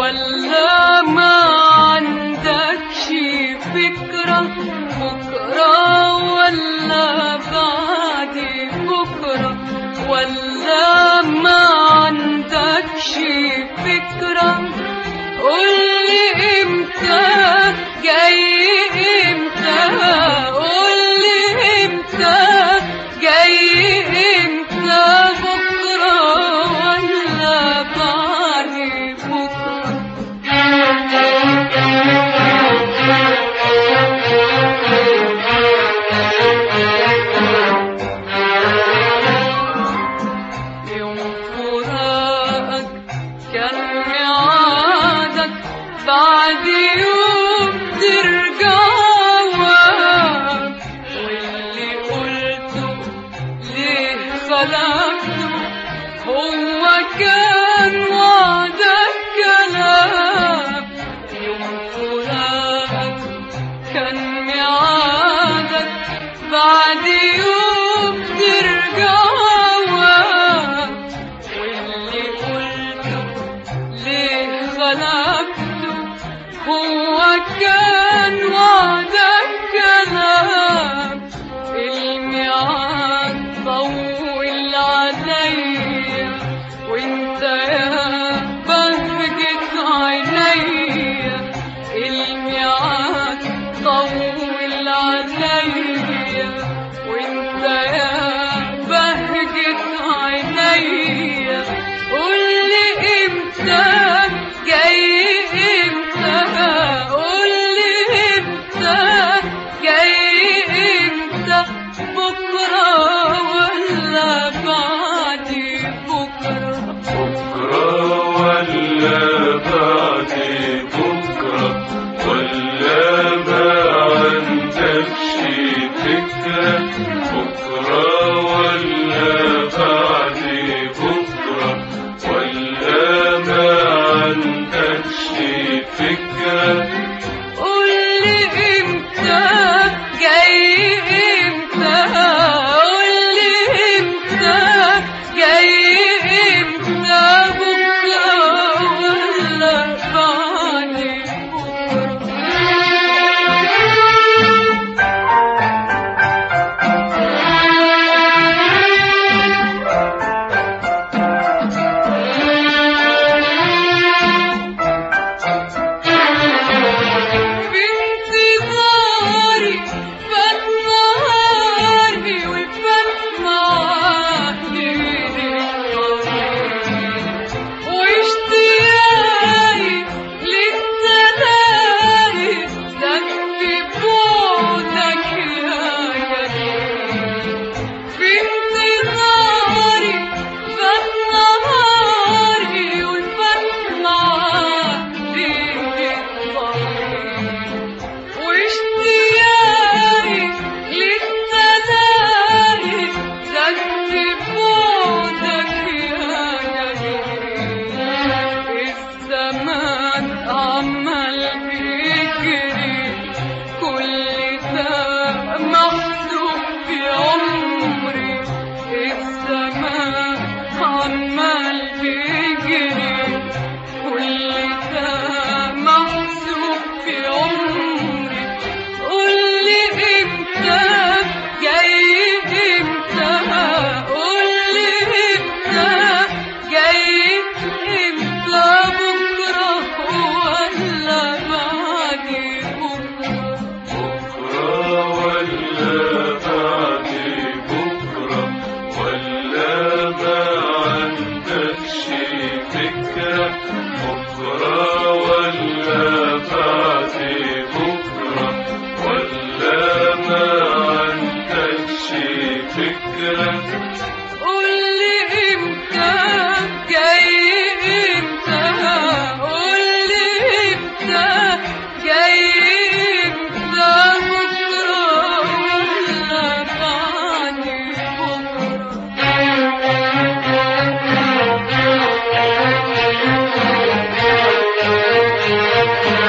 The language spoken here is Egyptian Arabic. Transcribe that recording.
ولا ما عندكش فكرة بكرة ولا بعد بكرة ولا ما عندكش فكرة قولي امتى جاي امتى قولي امتى جاي امتى بكرة ولا بعد بكرة يوم فراقك كان ميعادك بعد يوم ترجع واللي قلته ليه خلقته هو كان وعدك كلام يوم فراقك كان ميعادك بعد يوم ترجع واللي قلته ليه خلقته هو كان وعدك كلام الميعاد طول عليا وانت يا بهجة عينيا الميعاد طول عليا وانت يا بهجة عينيا قولي امتى جاي امتى قولي امتى جاي امتى بكرة ولا بعد بكرة بكرة ولا بعد بكرة ولا ما عندكش فكرة بكرة ولا بعد بكرة ولا ما عندكش فكرة قولي امتى جاي امتى قولي امتى جاي امتى بكرة ولا بعد بنتي غاري فات نهاري وفات معاهي واشتياقي للتلاقي تكفي بعدك يا جليل بنتي غاري فات نهاري وفات معاهي واشتياقي للتلاقي تكفي بعدك يا جليل الزمان عمال بيجري كل ده محسوب في عمري الزمان عمال بيجري كل ده محسوب في عمري قولي امتى جاي امتى قولي امتى جاي امتى بكره ولا بعد بكره بكرة ولا بعد بكرة ولا ما عندكش فكرة بكرة ولا بعد بكرة ولا ما عندكش فكرة قولي امتى جاي امتى قولي امتى جاي امتى بكره ولا بعد بكره